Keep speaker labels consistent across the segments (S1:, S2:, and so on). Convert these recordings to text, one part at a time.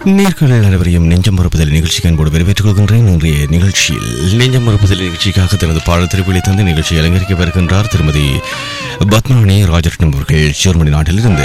S1: நேர்கள் அனைவரையும் நெஞ்சம் மறுப்பதில் நிகழ்ச்சிக்கு அன்போடு வரவேற்றுக் கொள்கின்றேன் இன்றைய நிகழ்ச்சியில் நெஞ்சம் மறுப்பதில் நிகழ்ச்சிக்காக தனது பாடல் திருப்பிலை தந்து நிகழ்ச்சி அலங்கரிக்க வருகின்றார் திருமதி பத்மராணி ராஜரட்னம் அவர்கள் ஜெர்மனி நாட்டிலிருந்து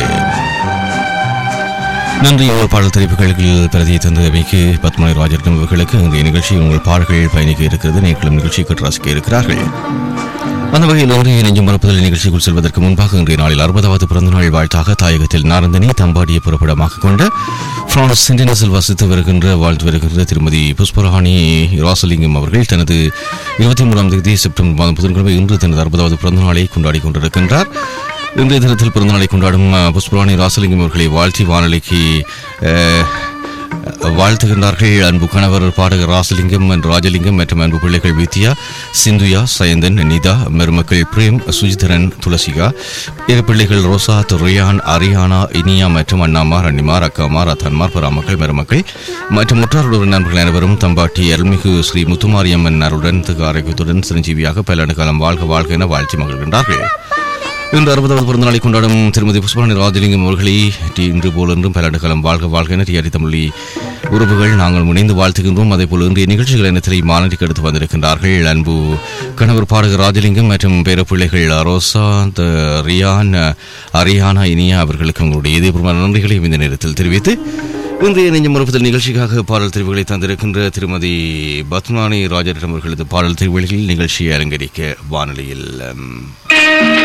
S1: நன்றி உங்கள் பாடல் தெரிவிப்புகளில் பிரதியை தந்தமைக்கு பத்மநாய ராஜரட்னம் அவர்களுக்கு இன்றைய நிகழ்ச்சியில் உங்கள் பாடல்கள் பயணிக்க இருக்கிறது நேர்களும் நிகழ்ச்சியை கற்று ரசிக்க இருக்கிறார்கள் அந்த வகையில் இன்றைய நெஞ்சம் மறுப்பதில் நிகழ்ச்சிக்குள் செல்வதற்கு முன்பாக இன்றைய நாளில் அறுபதாவது பிறந்தநாள் வாழ்த்தாக தாயகத்தில் நாரந்தனை தம்பாடியை புறப்படமாக கொண்ட பிரான்ஸ் சென்டினஸில் வசித்து வருகின்ற வாழ்த்து வருகின்ற திருமதி புஷ்பராணி ராசலிங்கம் அவர்கள் தனது இருபத்தி மூணாம் தேதி செப்டம்பர் மாதம் புதன்கிழமை இன்று தனது அறுபதாவது பிறந்தநாளை கொண்டாடி கொண்டிருக்கின்றார் இன்றைய தினத்தில் பிறந்தநாளை கொண்டாடும் அஹ், புஷ்பராணி ராசலிங்கம் அவர்களை வாழ்த்தி வானொலிக்கு அஹ், வாழ்த்துகின்றார்கள் அன்பு கணவர் பாடகர் ராசலிங்கம் ராஜலிங்கம் மற்றும் அன்பு பிள்ளைகள் வித்யா சிந்துயா சயந்தன் நிதா மருமக்கள் பிரேம் சுஜிதரன் துளசிகா இரு பிள்ளைகள் ரோசா ரியான் அரியானா இனியா மற்றும் அண்ணாமார் அண்ணிமார் அக்காமார் அத்தன்மார் பராமக்கள் மருமக்கள் மற்றும் முற்றாருடன் நண்பர்கள் அனைவரும் தம்பாட்டி அருள்மிகு ஸ்ரீ முத்துமாரியம்மன் அருடன் திகு ஆரோக்கியத்துடன் சிரஞ்சீவியாக பல காலம் வாழ்க வாழ்க என வாழ்த்தி மகிழ்கின்றார்கள் இன்று அறுபதாவது பிறந்த நாளை கொண்டாடும் திருமதி புஷ்பராணி ராஜலிங்கம் அவர்களை டி இன்று போல் என்றும் பல்லாண்டு காலம் வாழ்க வாழ்க என டிஆரி தமிழி உறவுகள் நாங்கள் முனைந்து வாழ்த்துகின்றோம் அதே போல் இன்றைய நிகழ்ச்சிகள் இனத்திலே மாநிலத்துக்கு எடுத்து வந்திருக்கின்றார்கள் அன்பு கணவர் பாடகர் ராஜலிங்கம் மற்றும் பேரப்பிள்ளைகள் ரோசா த ரியான் அரியானா இனியா அவர்களுக்கு உங்களுடைய இதயபூர்வமான நன்றிகளையும் இந்த நேரத்தில் தெரிவித்து இன்றைய நெஞ்சம் மறுப்பதில் நிகழ்ச்சிக்காக பாடல் தெரிவுகளை தந்திருக்கின்ற திருமதி பத்மானி ராஜரிடம் அவர்களது பாடல் தெரிவுகளில் நிகழ்ச்சியை அலங்கரிக்க வானொலியில் ம்,